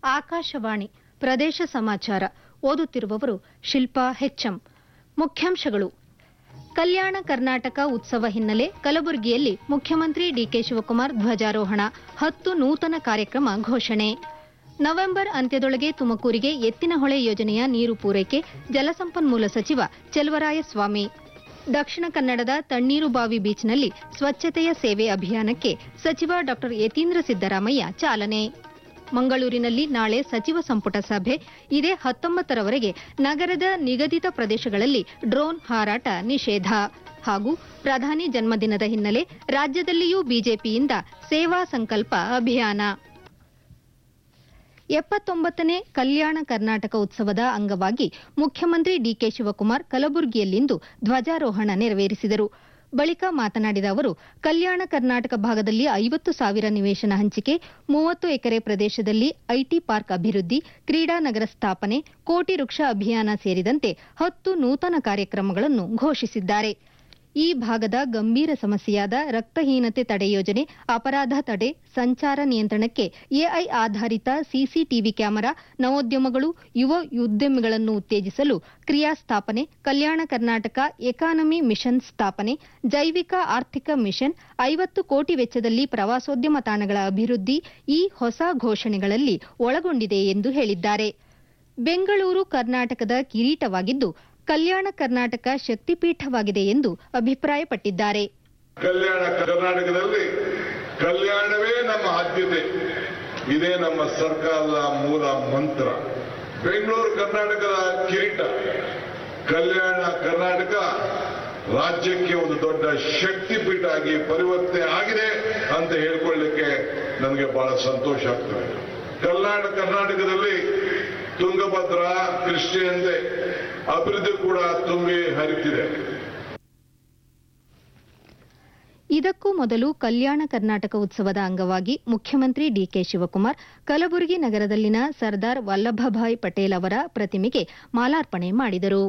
ಆಕಾಶವಾಣಿ ಪ್ರದೇಶ ಸಮಾಚಾರ ಓದುತ್ತಿರುವವರು ಶಿಲ್ಪಾ ಹೆಚ್ಎಂ ಮುಖ್ಯಾಂಶಗಳು ಕಲ್ಯಾಣ ಕರ್ನಾಟಕ ಉತ್ಸವ ಹಿನ್ನೆಲೆ ಕಲಬುರಗಿಯಲ್ಲಿ ಮುಖ್ಯಮಂತ್ರಿ ಡಿಕೆ ಶಿವಕುಮಾರ್ ಧ್ವಜಾರೋಹಣ ಹತ್ತು ನೂತನ ಕಾರ್ಯಕ್ರಮ ಘೋಷಣೆ ನವೆಂಬರ್ ಅಂತ್ಯದೊಳಗೆ ತುಮಕೂರಿಗೆ ಎತ್ತಿನಹೊಳೆ ಯೋಜನೆಯ ನೀರು ಪೂರೈಕೆ ಜಲಸಂಪನ್ಮೂಲ ಸಚಿವ ಚೆಲುವರಾಯಸ್ವಾಮಿ ದಕ್ಷಿಣ ಕನ್ನಡದ ತಣ್ಣೀರುಬಾವಿ ಬೀಚ್ನಲ್ಲಿ ಸ್ವಚ್ಛತೆಯ ಸೇವೆ ಅಭಿಯಾನಕ್ಕೆ ಸಚಿವ ಡಾ ಯತೀಂದ್ರ ಸಿದ್ದರಾಮಯ್ಯ ಚಾಲನೆ ಮಂಗಳೂರಿನಲ್ಲಿ ನಾಳೆ ಸಚಿವ ಸಂಪುಟ ಸಭೆ ಇದೇ ಹತ್ತೊಂಬತ್ತರವರೆಗೆ ನಗರದ ನಿಗದಿತ ಪ್ರದೇಶಗಳಲ್ಲಿ ಡ್ರೋನ್ ಹಾರಾಟ ನಿಷೇಧ ಹಾಗೂ ಪ್ರಧಾನಿ ಜನ್ಮದಿನದ ಹಿನ್ನೆಲೆ ರಾಜ್ಯದಲ್ಲಿಯೂ ಬಿಜೆಪಿಯಿಂದ ಸೇವಾ ಸಂಕಲ್ಪ ಅಭಿಯಾನ ಎಪ್ಪತ್ತೊಂಬತ್ತನೇ ಕಲ್ಯಾಣ ಕರ್ನಾಟಕ ಉತ್ಸವದ ಅಂಗವಾಗಿ ಮುಖ್ಯಮಂತ್ರಿ ಡಿಕೆ ಶಿವಕುಮಾರ್ ಕಲಬುರಗಿಯಲ್ಲಿಂದು ಧ್ವಜಾರೋಹಣ ನೆರವೇರಿಸಿದರು ಬಳಿಕ ಮಾತನಾಡಿದ ಅವರು ಕಲ್ಯಾಣ ಕರ್ನಾಟಕ ಭಾಗದಲ್ಲಿ ಐವತ್ತು ಸಾವಿರ ನಿವೇಶನ ಹಂಚಿಕೆ ಮೂವತ್ತು ಎಕರೆ ಪ್ರದೇಶದಲ್ಲಿ ಐಟಿ ಪಾರ್ಕ್ ಅಭಿವೃದ್ಧಿ ಕ್ರೀಡಾ ನಗರ ಸ್ಥಾಪನೆ ಕೋಟಿ ವೃಕ್ಷ ಅಭಿಯಾನ ಸೇರಿದಂತೆ ಹತ್ತು ನೂತನ ಕಾರ್ಯಕ್ರಮಗಳನ್ನು ಘೋಷಿಸಿದ್ದಾರೆ ಈ ಭಾಗದ ಗಂಭೀರ ಸಮಸ್ಯೆಯಾದ ರಕ್ತಹೀನತೆ ತಡೆ ಯೋಜನೆ ಅಪರಾಧ ತಡೆ ಸಂಚಾರ ನಿಯಂತ್ರಣಕ್ಕೆ ಎಐ ಆಧಾರಿತ ಸಿಸಿಟಿವಿ ಕ್ಯಾಮೆರಾ ನವೋದ್ಯಮಗಳು ಯುವ ಉದ್ಯಮಿಗಳನ್ನು ಉತ್ತೇಜಿಸಲು ಕ್ರಿಯಾ ಸ್ಥಾಪನೆ ಕಲ್ಯಾಣ ಕರ್ನಾಟಕ ಎಕಾನಮಿ ಮಿಷನ್ ಸ್ಥಾಪನೆ ಜೈವಿಕ ಆರ್ಥಿಕ ಮಿಷನ್ ಐವತ್ತು ಕೋಟಿ ವೆಚ್ಚದಲ್ಲಿ ಪ್ರವಾಸೋದ್ಯಮ ತಾಣಗಳ ಅಭಿವೃದ್ಧಿ ಈ ಹೊಸ ಘೋಷಣೆಗಳಲ್ಲಿ ಒಳಗೊಂಡಿದೆ ಎಂದು ಹೇಳಿದ್ದಾರೆ ಬೆಂಗಳೂರು ಕರ್ನಾಟಕದ ಕಿರೀಟವಾಗಿದ್ದು ಕಲ್ಯಾಣ ಕರ್ನಾಟಕ ಶಕ್ತಿಪೀಠವಾಗಿದೆ ಎಂದು ಅಭಿಪ್ರಾಯಪಟ್ಟಿದ್ದಾರೆ ಕಲ್ಯಾಣ ಕರ್ನಾಟಕದಲ್ಲಿ ಕಲ್ಯಾಣವೇ ನಮ್ಮ ಆದ್ಯತೆ ಇದೇ ನಮ್ಮ ಸರ್ಕಾರದ ಮೂಲ ಮಂತ್ರ ಬೆಂಗಳೂರು ಕರ್ನಾಟಕದ ಕಿರೀಟ ಕಲ್ಯಾಣ ಕರ್ನಾಟಕ ರಾಜ್ಯಕ್ಕೆ ಒಂದು ದೊಡ್ಡ ಶಕ್ತಿಪೀಠ ಆಗಿ ಪರಿವರ್ತನೆ ಆಗಿದೆ ಅಂತ ಹೇಳ್ಕೊಳ್ಳಿಕ್ಕೆ ನನಗೆ ಬಹಳ ಸಂತೋಷ ಆಗ್ತದೆ ಕಲ್ಯಾಣ ಕರ್ನಾಟಕದಲ್ಲಿ ತುಂಗಭದ್ರಾ ಕೃಷ್ಣೆಯಂತೆ ಅಭಿವೃದ್ಧಿ ಕೂಡ ತುಂಬಿ ಹರಿತಿದೆ ಇದಕ್ಕೂ ಮೊದಲು ಕಲ್ಯಾಣ ಕರ್ನಾಟಕ ಉತ್ಸವದ ಅಂಗವಾಗಿ ಮುಖ್ಯಮಂತ್ರಿ ಡಿಕೆ ಶಿವಕುಮಾರ್ ಕಲಬುರಗಿ ನಗರದಲ್ಲಿನ ಸರ್ದಾರ್ ವಲ್ಲಭಭಾಯ್ ಪಟೇಲ್ ಅವರ ಪ್ರತಿಮೆಗೆ ಮಾಲಾರ್ಪಣೆ ಮಾಡಿದರು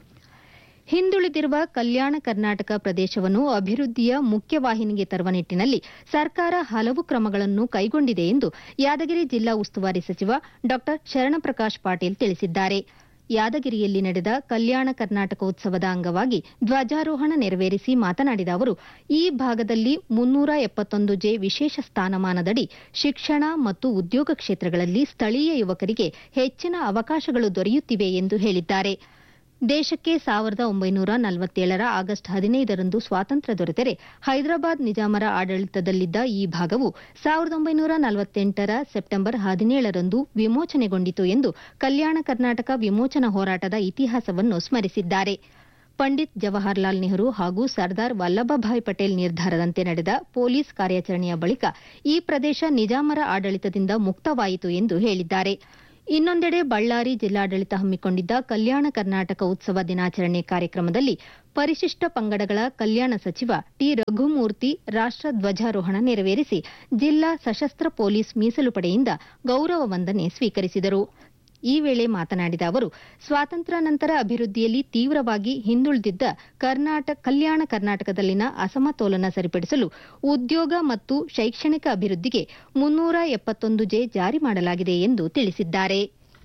ಹಿಂದುಳಿದಿರುವ ಕಲ್ಯಾಣ ಕರ್ನಾಟಕ ಪ್ರದೇಶವನ್ನು ಅಭಿವೃದ್ಧಿಯ ಮುಖ್ಯವಾಹಿನಿಗೆ ತರುವ ನಿಟ್ಟಿನಲ್ಲಿ ಸರ್ಕಾರ ಹಲವು ಕ್ರಮಗಳನ್ನು ಕೈಗೊಂಡಿದೆ ಎಂದು ಯಾದಗಿರಿ ಜಿಲ್ಲಾ ಉಸ್ತುವಾರಿ ಸಚಿವ ಡಾ ಶರಣಪ್ರಕಾಶ್ ಪಾಟೀಲ್ ತಿಳಿಸಿದ್ದಾರೆ ಯಾದಗಿರಿಯಲ್ಲಿ ನಡೆದ ಕಲ್ಯಾಣ ಕರ್ನಾಟಕ ಉತ್ಸವದ ಅಂಗವಾಗಿ ಧ್ವಜಾರೋಹಣ ನೆರವೇರಿಸಿ ಮಾತನಾಡಿದ ಅವರು ಈ ಭಾಗದಲ್ಲಿ ಮುನ್ನೂರ ಎಪ್ಪತ್ತೊಂದು ಜೆ ವಿಶೇಷ ಸ್ಥಾನಮಾನದಡಿ ಶಿಕ್ಷಣ ಮತ್ತು ಉದ್ಯೋಗ ಕ್ಷೇತ್ರಗಳಲ್ಲಿ ಸ್ಥಳೀಯ ಯುವಕರಿಗೆ ಹೆಚ್ಚಿನ ಅವಕಾಶಗಳು ದೊರೆಯುತ್ತಿವೆ ಎಂದು ಹೇಳಿದ್ದಾರೆ ದೇಶಕ್ಕೆ ಸಾವಿರದ ಒಂಬೈನೂರ ನಲವತ್ತೇಳರ ಆಗಸ್ಟ್ ಹದಿನೈದರಂದು ಸ್ವಾತಂತ್ರ್ಯ ದೊರೆತರೆ ಹೈದರಾಬಾದ್ ನಿಜಾಮರ ಆಡಳಿತದಲ್ಲಿದ್ದ ಈ ಭಾಗವು ಸಾವಿರದ ಒಂಬೈನೂರ ನಲವತ್ತೆಂಟರ ಸೆಪ್ಟೆಂಬರ್ ಹದಿನೇಳರಂದು ವಿಮೋಚನೆಗೊಂಡಿತು ಎಂದು ಕಲ್ಯಾಣ ಕರ್ನಾಟಕ ವಿಮೋಚನಾ ಹೋರಾಟದ ಇತಿಹಾಸವನ್ನು ಸ್ಮರಿಸಿದ್ದಾರೆ ಪಂಡಿತ್ ಜವಾಹರ್ಲಾಲ್ ನೆಹರು ಹಾಗೂ ಸರ್ದಾರ್ ವಲ್ಲಭಭಾಯ್ ಪಟೇಲ್ ನಿರ್ಧಾರದಂತೆ ನಡೆದ ಪೊಲೀಸ್ ಕಾರ್ಯಾಚರಣೆಯ ಬಳಿಕ ಈ ಪ್ರದೇಶ ನಿಜಾಮರ ಆಡಳಿತದಿಂದ ಮುಕ್ತವಾಯಿತು ಎಂದು ಹೇಳಿದ್ದಾರೆ ಇನ್ನೊಂದೆಡೆ ಬಳ್ಳಾರಿ ಜಿಲ್ಲಾಡಳಿತ ಹಮ್ಮಿಕೊಂಡಿದ್ದ ಕಲ್ಯಾಣ ಕರ್ನಾಟಕ ಉತ್ಸವ ದಿನಾಚರಣೆ ಕಾರ್ಯಕ್ರಮದಲ್ಲಿ ಪರಿಶಿಷ್ಟ ಪಂಗಡಗಳ ಕಲ್ಯಾಣ ಸಚಿವ ಟಿ ರಘುಮೂರ್ತಿ ರಾಷ್ಟ ಧ್ವಜಾರೋಹಣ ನೆರವೇರಿಸಿ ಜಿಲ್ಲಾ ಸಶಸ್ತ್ರ ಪೊಲೀಸ್ ಮೀಸಲು ಪಡೆಯಿಂದ ಗೌರವ ವಂದನೆ ಸ್ವೀಕರಿಸಿದರು ಈ ವೇಳೆ ಮಾತನಾಡಿದ ಅವರು ಸ್ವಾತಂತ್ರ್ಯ ನಂತರ ಅಭಿವೃದ್ಧಿಯಲ್ಲಿ ತೀವ್ರವಾಗಿ ಹಿಂದುಳಿದಿದ್ದ ಕರ್ನಾಟಕ ಕಲ್ಯಾಣ ಕರ್ನಾಟಕದಲ್ಲಿನ ಅಸಮತೋಲನ ಸರಿಪಡಿಸಲು ಉದ್ಯೋಗ ಮತ್ತು ಶೈಕ್ಷಣಿಕ ಅಭಿವೃದ್ಧಿಗೆ ಮುನ್ನೂರ ಎಪ್ಪತ್ತೊಂದು ಜೆ ಜಾರಿ ಮಾಡಲಾಗಿದೆ ಎಂದು ತಿಳಿಸಿದ್ದಾರೆ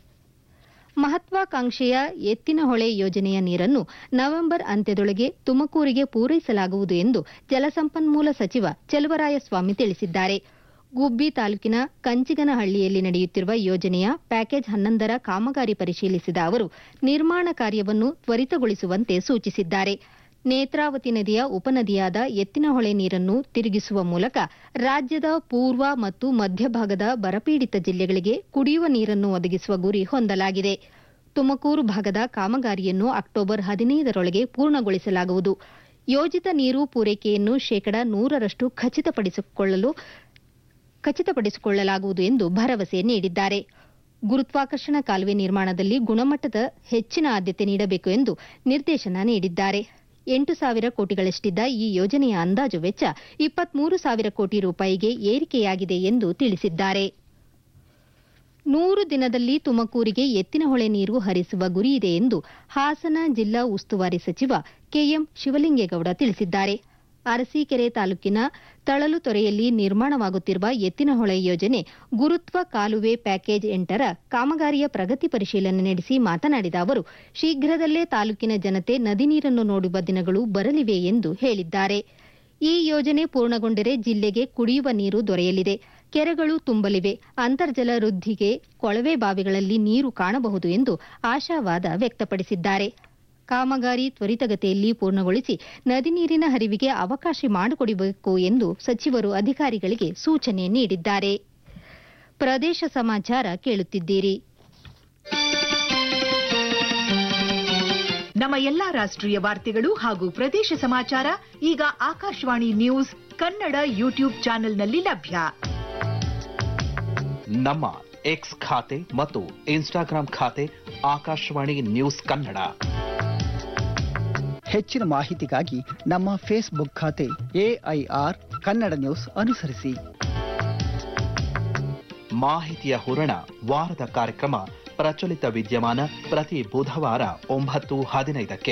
ಮಹತ್ವಾಕಾಂಕ್ಷೆಯ ಎತ್ತಿನಹೊಳೆ ಯೋಜನೆಯ ನೀರನ್ನು ನವೆಂಬರ್ ಅಂತ್ಯದೊಳಗೆ ತುಮಕೂರಿಗೆ ಪೂರೈಸಲಾಗುವುದು ಎಂದು ಜಲಸಂಪನ್ಮೂಲ ಸಚಿವ ಚೆಲುವರಾಯಸ್ವಾಮಿ ತಿಳಿಸಿದ್ದಾರೆ ಗುಬ್ಬಿ ತಾಲೂಕಿನ ಕಂಚಿಗನಹಳ್ಳಿಯಲ್ಲಿ ನಡೆಯುತ್ತಿರುವ ಯೋಜನೆಯ ಪ್ಯಾಕೇಜ್ ಹನ್ನೊಂದರ ಕಾಮಗಾರಿ ಪರಿಶೀಲಿಸಿದ ಅವರು ನಿರ್ಮಾಣ ಕಾರ್ಯವನ್ನು ತ್ವರಿತಗೊಳಿಸುವಂತೆ ಸೂಚಿಸಿದ್ದಾರೆ ನೇತ್ರಾವತಿ ನದಿಯ ಉಪನದಿಯಾದ ಎತ್ತಿನಹೊಳೆ ನೀರನ್ನು ತಿರುಗಿಸುವ ಮೂಲಕ ರಾಜ್ಯದ ಪೂರ್ವ ಮತ್ತು ಮಧ್ಯಭಾಗದ ಬರಪೀಡಿತ ಜಿಲ್ಲೆಗಳಿಗೆ ಕುಡಿಯುವ ನೀರನ್ನು ಒದಗಿಸುವ ಗುರಿ ಹೊಂದಲಾಗಿದೆ ತುಮಕೂರು ಭಾಗದ ಕಾಮಗಾರಿಯನ್ನು ಅಕ್ಟೋಬರ್ ಹದಿನೈದರೊಳಗೆ ಪೂರ್ಣಗೊಳಿಸಲಾಗುವುದು ಯೋಜಿತ ನೀರು ಪೂರೈಕೆಯನ್ನು ಶೇಕಡಾ ನೂರರಷ್ಟು ಖಚಿತಪಡಿಸಿಕೊಳ್ಳಲು ಖಚಿತಪಡಿಸಿಕೊಳ್ಳಲಾಗುವುದು ಎಂದು ಭರವಸೆ ನೀಡಿದ್ದಾರೆ ಗುರುತ್ವಾಕರ್ಷಣ ಕಾಲುವೆ ನಿರ್ಮಾಣದಲ್ಲಿ ಗುಣಮಟ್ಟದ ಹೆಚ್ಚಿನ ಆದ್ಯತೆ ನೀಡಬೇಕು ಎಂದು ನಿರ್ದೇಶನ ನೀಡಿದ್ದಾರೆ ಎಂಟು ಸಾವಿರ ಕೋಟಿಗಳಷ್ಟಿದ್ದ ಈ ಯೋಜನೆಯ ಅಂದಾಜು ವೆಚ್ಚ ಇಪ್ಪತ್ಮೂರು ಸಾವಿರ ಕೋಟಿ ರೂಪಾಯಿಗೆ ಏರಿಕೆಯಾಗಿದೆ ಎಂದು ತಿಳಿಸಿದ್ದಾರೆ ನೂರು ದಿನದಲ್ಲಿ ತುಮಕೂರಿಗೆ ಎತ್ತಿನಹೊಳೆ ನೀರು ಹರಿಸುವ ಗುರಿಯಿದೆ ಎಂದು ಹಾಸನ ಜಿಲ್ಲಾ ಉಸ್ತುವಾರಿ ಸಚಿವ ಕೆಎಂ ಶಿವಲಿಂಗೇಗೌಡ ತಿಳಿಸಿದ್ದಾರೆ ಅರಸೀಕೆರೆ ತಾಲೂಕಿನ ತಳಲುತೊರೆಯಲ್ಲಿ ನಿರ್ಮಾಣವಾಗುತ್ತಿರುವ ಎತ್ತಿನಹೊಳೆ ಯೋಜನೆ ಗುರುತ್ವ ಕಾಲುವೆ ಪ್ಯಾಕೇಜ್ ಎಂಟರ ಕಾಮಗಾರಿಯ ಪ್ರಗತಿ ಪರಿಶೀಲನೆ ನಡೆಸಿ ಮಾತನಾಡಿದ ಅವರು ಶೀಘ್ರದಲ್ಲೇ ತಾಲೂಕಿನ ಜನತೆ ನದಿ ನೀರನ್ನು ನೋಡುವ ದಿನಗಳು ಬರಲಿವೆ ಎಂದು ಹೇಳಿದ್ದಾರೆ ಈ ಯೋಜನೆ ಪೂರ್ಣಗೊಂಡರೆ ಜಿಲ್ಲೆಗೆ ಕುಡಿಯುವ ನೀರು ದೊರೆಯಲಿದೆ ಕೆರೆಗಳು ತುಂಬಲಿವೆ ಅಂತರ್ಜಲ ವೃದ್ಧಿಗೆ ಕೊಳವೆ ಬಾವಿಗಳಲ್ಲಿ ನೀರು ಕಾಣಬಹುದು ಎಂದು ಆಶಾವಾದ ವ್ಯಕ್ತಪಡಿಸಿದ್ದಾರೆ ಕಾಮಗಾರಿ ತ್ವರಿತಗತಿಯಲ್ಲಿ ಪೂರ್ಣಗೊಳಿಸಿ ನದಿ ನೀರಿನ ಹರಿವಿಗೆ ಅವಕಾಶ ಮಾಡಿಕೊಡಬೇಕು ಎಂದು ಸಚಿವರು ಅಧಿಕಾರಿಗಳಿಗೆ ಸೂಚನೆ ನೀಡಿದ್ದಾರೆ ಪ್ರದೇಶ ಸಮಾಚಾರ ಕೇಳುತ್ತಿದ್ದೀರಿ ನಮ್ಮ ಎಲ್ಲಾ ರಾಷ್ಟ್ರೀಯ ವಾರ್ತೆಗಳು ಹಾಗೂ ಪ್ರದೇಶ ಸಮಾಚಾರ ಈಗ ಆಕಾಶವಾಣಿ ನ್ಯೂಸ್ ಕನ್ನಡ ಯೂಟ್ಯೂಬ್ ಚಾನೆಲ್ನಲ್ಲಿ ಲಭ್ಯ ನಮ್ಮ ಎಕ್ಸ್ ಖಾತೆ ಮತ್ತು ಇನ್ಸ್ಟಾಗ್ರಾಂ ಖಾತೆ ಆಕಾಶವಾಣಿ ನ್ಯೂಸ್ ಕನ್ನಡ ಹೆಚ್ಚಿನ ಮಾಹಿತಿಗಾಗಿ ನಮ್ಮ ಫೇಸ್ಬುಕ್ ಖಾತೆ ಎಐಆರ್ ಕನ್ನಡ ನ್ಯೂಸ್ ಅನುಸರಿಸಿ ಮಾಹಿತಿಯ ಹೂರಣ ವಾರದ ಕಾರ್ಯಕ್ರಮ ಪ್ರಚಲಿತ ವಿದ್ಯಮಾನ ಪ್ರತಿ ಬುಧವಾರ ಒಂಬತ್ತು ಹದಿನೈದಕ್ಕೆ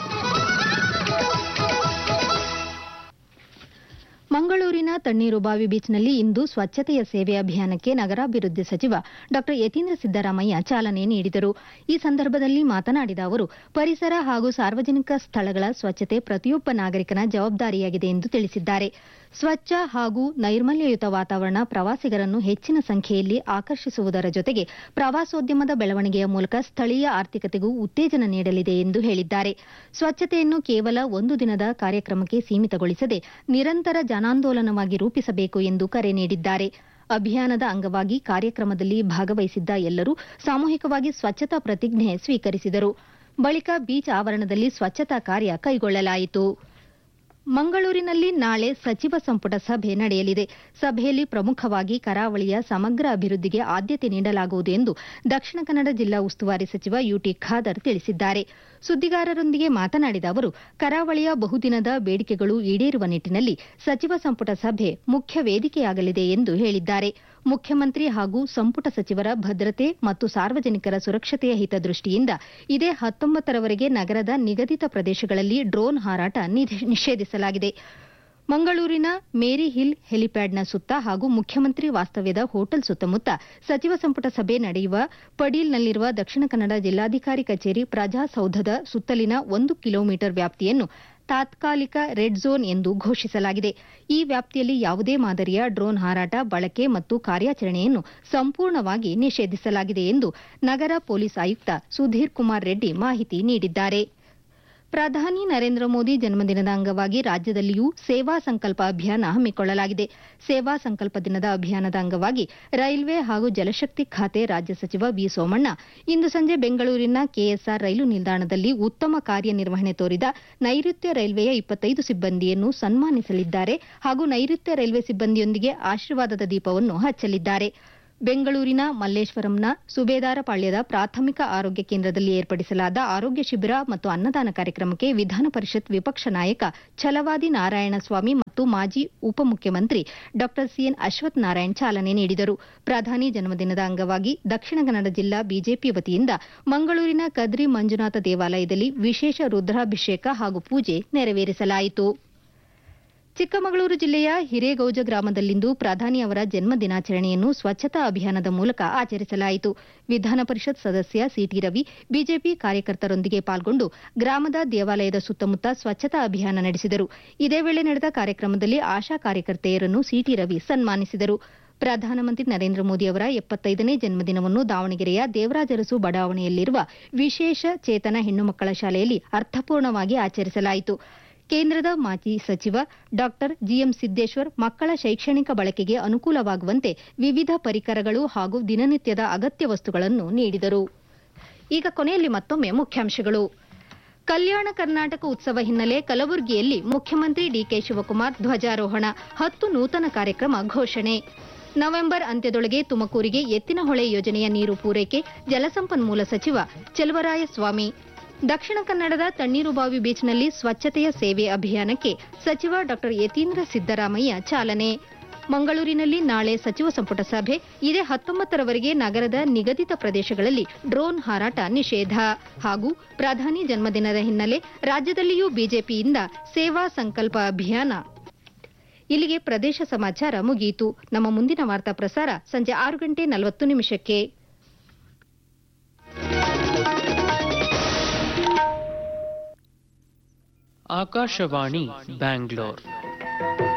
ಮಂಗಳೂರಿನ ತಣ್ಣೀರುಬಾವಿ ಬೀಚ್ನಲ್ಲಿ ಇಂದು ಸ್ವಚ್ಛತೆಯ ಸೇವೆ ಅಭಿಯಾನಕ್ಕೆ ನಗರಾಭಿವೃದ್ಧಿ ಸಚಿವ ಡಾ ಯತೀಂದ್ರ ಸಿದ್ದರಾಮಯ್ಯ ಚಾಲನೆ ನೀಡಿದರು ಈ ಸಂದರ್ಭದಲ್ಲಿ ಮಾತನಾಡಿದ ಅವರು ಪರಿಸರ ಹಾಗೂ ಸಾರ್ವಜನಿಕ ಸ್ಥಳಗಳ ಸ್ವಚ್ಛತೆ ಪ್ರತಿಯೊಬ್ಬ ನಾಗರಿಕನ ಜವಾಬ್ದಾರಿಯಾಗಿದೆ ಎಂದು ತಿಳಿಸಿದ್ದಾರೆ ಸ್ವಚ್ಛ ಹಾಗೂ ನೈರ್ಮಲ್ಯಯುತ ವಾತಾವರಣ ಪ್ರವಾಸಿಗರನ್ನು ಹೆಚ್ಚಿನ ಸಂಖ್ಯೆಯಲ್ಲಿ ಆಕರ್ಷಿಸುವುದರ ಜೊತೆಗೆ ಪ್ರವಾಸೋದ್ಯಮದ ಬೆಳವಣಿಗೆಯ ಮೂಲಕ ಸ್ಥಳೀಯ ಆರ್ಥಿಕತೆಗೂ ಉತ್ತೇಜನ ನೀಡಲಿದೆ ಎಂದು ಹೇಳಿದ್ದಾರೆ ಸ್ವಚ್ಛತೆಯನ್ನು ಕೇವಲ ಒಂದು ದಿನದ ಕಾರ್ಯಕ್ರಮಕ್ಕೆ ಸೀಮಿತಗೊಳಿಸದೆ ನಿರಂತರ ಜನಾಂದೋಲನವಾಗಿ ರೂಪಿಸಬೇಕು ಎಂದು ಕರೆ ನೀಡಿದ್ದಾರೆ ಅಭಿಯಾನದ ಅಂಗವಾಗಿ ಕಾರ್ಯಕ್ರಮದಲ್ಲಿ ಭಾಗವಹಿಸಿದ್ದ ಎಲ್ಲರೂ ಸಾಮೂಹಿಕವಾಗಿ ಸ್ವಚ್ಛತಾ ಪ್ರತಿಜ್ಞೆ ಸ್ವೀಕರಿಸಿದರು ಬಳಿಕ ಬೀಚ್ ಆವರಣದಲ್ಲಿ ಸ್ವಚ್ಛತಾ ಕಾರ್ಯ ಕೈಗೊಳ್ಳಲಾಯಿತು ಮಂಗಳೂರಿನಲ್ಲಿ ನಾಳೆ ಸಚಿವ ಸಂಪುಟ ಸಭೆ ನಡೆಯಲಿದೆ ಸಭೆಯಲ್ಲಿ ಪ್ರಮುಖವಾಗಿ ಕರಾವಳಿಯ ಸಮಗ್ರ ಅಭಿವೃದ್ಧಿಗೆ ಆದ್ಯತೆ ನೀಡಲಾಗುವುದು ಎಂದು ದಕ್ಷಿಣ ಕನ್ನಡ ಜಿಲ್ಲಾ ಉಸ್ತುವಾರಿ ಸಚಿವ ಯುಟಿ ಖಾದರ್ ತಿಳಿಸಿದ್ದಾರೆ ಸುದ್ದಿಗಾರರೊಂದಿಗೆ ಮಾತನಾಡಿದ ಅವರು ಕರಾವಳಿಯ ಬಹುದಿನದ ಬೇಡಿಕೆಗಳು ಈಡೇರುವ ನಿಟ್ಟಿನಲ್ಲಿ ಸಚಿವ ಸಂಪುಟ ಸಭೆ ಮುಖ್ಯ ವೇದಿಕೆಯಾಗಲಿದೆ ಎಂದು ಹೇಳಿದ್ದಾರೆ ಮುಖ್ಯಮಂತ್ರಿ ಹಾಗೂ ಸಂಪುಟ ಸಚಿವರ ಭದ್ರತೆ ಮತ್ತು ಸಾರ್ವಜನಿಕರ ಸುರಕ್ಷತೆಯ ಹಿತದೃಷ್ಟಿಯಿಂದ ಇದೇ ಹತ್ತೊಂಬತ್ತರವರೆಗೆ ನಗರದ ನಿಗದಿತ ಪ್ರದೇಶಗಳಲ್ಲಿ ಡ್ರೋನ್ ಹಾರಾಟ ನಿಷೇಧಿಸಲಾಗಿದೆ ಮಂಗಳೂರಿನ ಮೇರಿ ಹಿಲ್ ಹೆಲಿಪ್ಯಾಡ್ನ ಸುತ್ತ ಹಾಗೂ ಮುಖ್ಯಮಂತ್ರಿ ವಾಸ್ತವ್ಯದ ಹೋಟೆಲ್ ಸುತ್ತಮುತ್ತ ಸಚಿವ ಸಂಪುಟ ಸಭೆ ನಡೆಯುವ ಪಡೀಲ್ನಲ್ಲಿರುವ ದಕ್ಷಿಣ ಕನ್ನಡ ಜಿಲ್ಲಾಧಿಕಾರಿ ಕಚೇರಿ ಪ್ರಜಾಸೌಧದ ಸುತ್ತಲಿನ ಒಂದು ಕಿಲೋಮೀಟರ್ ವ್ಯಾಪ್ತಿಯನ್ನು ತಾತ್ಕಾಲಿಕ ರೆಡ್ ಝೋನ್ ಎಂದು ಘೋಷಿಸಲಾಗಿದೆ ಈ ವ್ಯಾಪ್ತಿಯಲ್ಲಿ ಯಾವುದೇ ಮಾದರಿಯ ಡ್ರೋನ್ ಹಾರಾಟ ಬಳಕೆ ಮತ್ತು ಕಾರ್ಯಾಚರಣೆಯನ್ನು ಸಂಪೂರ್ಣವಾಗಿ ನಿಷೇಧಿಸಲಾಗಿದೆ ಎಂದು ನಗರ ಪೊಲೀಸ್ ಆಯುಕ್ತ ಸುಧೀರ್ ಕುಮಾರ್ ರೆಡ್ಡಿ ಮಾಹಿತಿ ನೀಡಿದ್ದಾರೆ ಪ್ರಧಾನಿ ನರೇಂದ್ರ ಮೋದಿ ಜನ್ಮದಿನದ ಅಂಗವಾಗಿ ರಾಜ್ಯದಲ್ಲಿಯೂ ಸೇವಾ ಸಂಕಲ್ಪ ಅಭಿಯಾನ ಹಮ್ಮಿಕೊಳ್ಳಲಾಗಿದೆ ಸೇವಾ ಸಂಕಲ್ಪ ದಿನದ ಅಭಿಯಾನದ ಅಂಗವಾಗಿ ರೈಲ್ವೆ ಹಾಗೂ ಜಲಶಕ್ತಿ ಖಾತೆ ರಾಜ್ಯ ಸಚಿವ ವಿ ಸೋಮಣ್ಣ ಇಂದು ಸಂಜೆ ಬೆಂಗಳೂರಿನ ಕೆಎಸ್ಆರ್ ರೈಲು ನಿಲ್ದಾಣದಲ್ಲಿ ಉತ್ತಮ ಕಾರ್ಯನಿರ್ವಹಣೆ ತೋರಿದ ನೈಋತ್ಯ ರೈಲ್ವೆಯ ಇಪ್ಪತ್ತೈದು ಸಿಬ್ಬಂದಿಯನ್ನು ಸನ್ಮಾನಿಸಲಿದ್ದಾರೆ ಹಾಗೂ ನೈಋತ್ಯ ರೈಲ್ವೆ ಸಿಬ್ಬಂದಿಯೊಂದಿಗೆ ಆಶೀರ್ವಾದದ ದೀಪವನ್ನು ಹಚ್ಚಲಿದ್ದಾರೆ ಬೆಂಗಳೂರಿನ ಮಲ್ಲೇಶ್ವರಂನ ಸುಬೇದಾರಪಾಳ್ಯದ ಪ್ರಾಥಮಿಕ ಆರೋಗ್ಯ ಕೇಂದ್ರದಲ್ಲಿ ಏರ್ಪಡಿಸಲಾದ ಆರೋಗ್ಯ ಶಿಬಿರ ಮತ್ತು ಅನ್ನದಾನ ಕಾರ್ಯಕ್ರಮಕ್ಕೆ ವಿಧಾನ ಪರಿಷತ್ ವಿಪಕ್ಷ ನಾಯಕ ಛಲವಾದಿ ನಾರಾಯಣಸ್ವಾಮಿ ಮತ್ತು ಮಾಜಿ ಉಪಮುಖ್ಯಮಂತ್ರಿ ಡಾ ಸಿಎನ್ ಅಶ್ವಥ್ ನಾರಾಯಣ್ ಚಾಲನೆ ನೀಡಿದರು ಪ್ರಧಾನಿ ಜನ್ಮದಿನದ ಅಂಗವಾಗಿ ದಕ್ಷಿಣ ಕನ್ನಡ ಜಿಲ್ಲಾ ಬಿಜೆಪಿ ವತಿಯಿಂದ ಮಂಗಳೂರಿನ ಕದ್ರಿ ಮಂಜುನಾಥ ದೇವಾಲಯದಲ್ಲಿ ವಿಶೇಷ ರುದ್ರಾಭಿಷೇಕ ಹಾಗೂ ಪೂಜೆ ನೆರವೇರಿಸಲಾಯಿತು ಚಿಕ್ಕಮಗಳೂರು ಜಿಲ್ಲೆಯ ಹಿರೇಗೌಜ ಗ್ರಾಮದಲ್ಲಿಂದು ಪ್ರಧಾನಿ ಅವರ ಜನ್ಮ ದಿನಾಚರಣೆಯನ್ನು ಸ್ವಚ್ಛತಾ ಅಭಿಯಾನದ ಮೂಲಕ ಆಚರಿಸಲಾಯಿತು ವಿಧಾನ ಪರಿಷತ್ ಸದಸ್ಯ ಸಿಟಿ ರವಿ ಬಿಜೆಪಿ ಕಾರ್ಯಕರ್ತರೊಂದಿಗೆ ಪಾಲ್ಗೊಂಡು ಗ್ರಾಮದ ದೇವಾಲಯದ ಸುತ್ತಮುತ್ತ ಸ್ವಚ್ಛತಾ ಅಭಿಯಾನ ನಡೆಸಿದರು ಇದೇ ವೇಳೆ ನಡೆದ ಕಾರ್ಯಕ್ರಮದಲ್ಲಿ ಆಶಾ ಕಾರ್ಯಕರ್ತೆಯರನ್ನು ಸಿಟಿ ರವಿ ಸನ್ಮಾನಿಸಿದರು ಪ್ರಧಾನಮಂತ್ರಿ ನರೇಂದ್ರ ಮೋದಿ ಅವರ ಎಪ್ಪತ್ತೈದನೇ ಜನ್ಮದಿನವನ್ನು ದಾವಣಗೆರೆಯ ದೇವರಾಜರಸು ಬಡಾವಣೆಯಲ್ಲಿರುವ ವಿಶೇಷ ಚೇತನ ಹೆಣ್ಣು ಮಕ್ಕಳ ಶಾಲೆಯಲ್ಲಿ ಅರ್ಥಪೂರ್ಣವಾಗಿ ಆಚರಿಸಲಾಯಿತು ಕೇಂದ್ರದ ಮಾಜಿ ಸಚಿವ ಡಾ ಜಿಎಂ ಸಿದ್ದೇಶ್ವರ್ ಮಕ್ಕಳ ಶೈಕ್ಷಣಿಕ ಬಳಕೆಗೆ ಅನುಕೂಲವಾಗುವಂತೆ ವಿವಿಧ ಪರಿಕರಗಳು ಹಾಗೂ ದಿನನಿತ್ಯದ ಅಗತ್ಯ ವಸ್ತುಗಳನ್ನು ನೀಡಿದರು ಈಗ ಕೊನೆಯಲ್ಲಿ ಮತ್ತೊಮ್ಮೆ ಮುಖ್ಯಾಂಶಗಳು ಕಲ್ಯಾಣ ಕರ್ನಾಟಕ ಉತ್ಸವ ಹಿನ್ನೆಲೆ ಕಲಬುರಗಿಯಲ್ಲಿ ಮುಖ್ಯಮಂತ್ರಿ ಡಿಕೆ ಶಿವಕುಮಾರ್ ಧ್ವಜಾರೋಹಣ ಹತ್ತು ನೂತನ ಕಾರ್ಯಕ್ರಮ ಘೋಷಣೆ ನವೆಂಬರ್ ಅಂತ್ಯದೊಳಗೆ ತುಮಕೂರಿಗೆ ಎತ್ತಿನಹೊಳೆ ಯೋಜನೆಯ ನೀರು ಪೂರೈಕೆ ಜಲಸಂಪನ್ಮೂಲ ಸಚಿವ ಚೆಲುವರಾಯಸ್ವಾಮಿ ದಕ್ಷಿಣ ಕನ್ನಡದ ತಣ್ಣೀರುಬಾವಿ ಬೀಚ್ನಲ್ಲಿ ಸ್ವಚ್ಛತೆಯ ಸೇವೆ ಅಭಿಯಾನಕ್ಕೆ ಸಚಿವ ಡಾ ಯತೀಂದ್ರ ಸಿದ್ದರಾಮಯ್ಯ ಚಾಲನೆ ಮಂಗಳೂರಿನಲ್ಲಿ ನಾಳೆ ಸಚಿವ ಸಂಪುಟ ಸಭೆ ಇದೇ ಹತ್ತೊಂಬತ್ತರವರೆಗೆ ನಗರದ ನಿಗದಿತ ಪ್ರದೇಶಗಳಲ್ಲಿ ಡ್ರೋನ್ ಹಾರಾಟ ನಿಷೇಧ ಹಾಗೂ ಪ್ರಧಾನಿ ಜನ್ಮದಿನದ ಹಿನ್ನೆಲೆ ರಾಜ್ಯದಲ್ಲಿಯೂ ಬಿಜೆಪಿಯಿಂದ ಸೇವಾ ಸಂಕಲ್ಪ ಅಭಿಯಾನ ಇಲ್ಲಿಗೆ ಪ್ರದೇಶ ಸಮಾಚಾರ ಮುಗಿಯಿತು ನಮ್ಮ ಮುಂದಿನ ವಾರ್ತಾ ಪ್ರಸಾರ ಸಂಜೆ ಆರು ಗಂಟೆ ನಲವತ್ತು ನಿಮಿಷಕ್ಕೆ ಆಕಾಶವಾಣಿ ಬ್ಯಾಂಗ್ಳೂರ್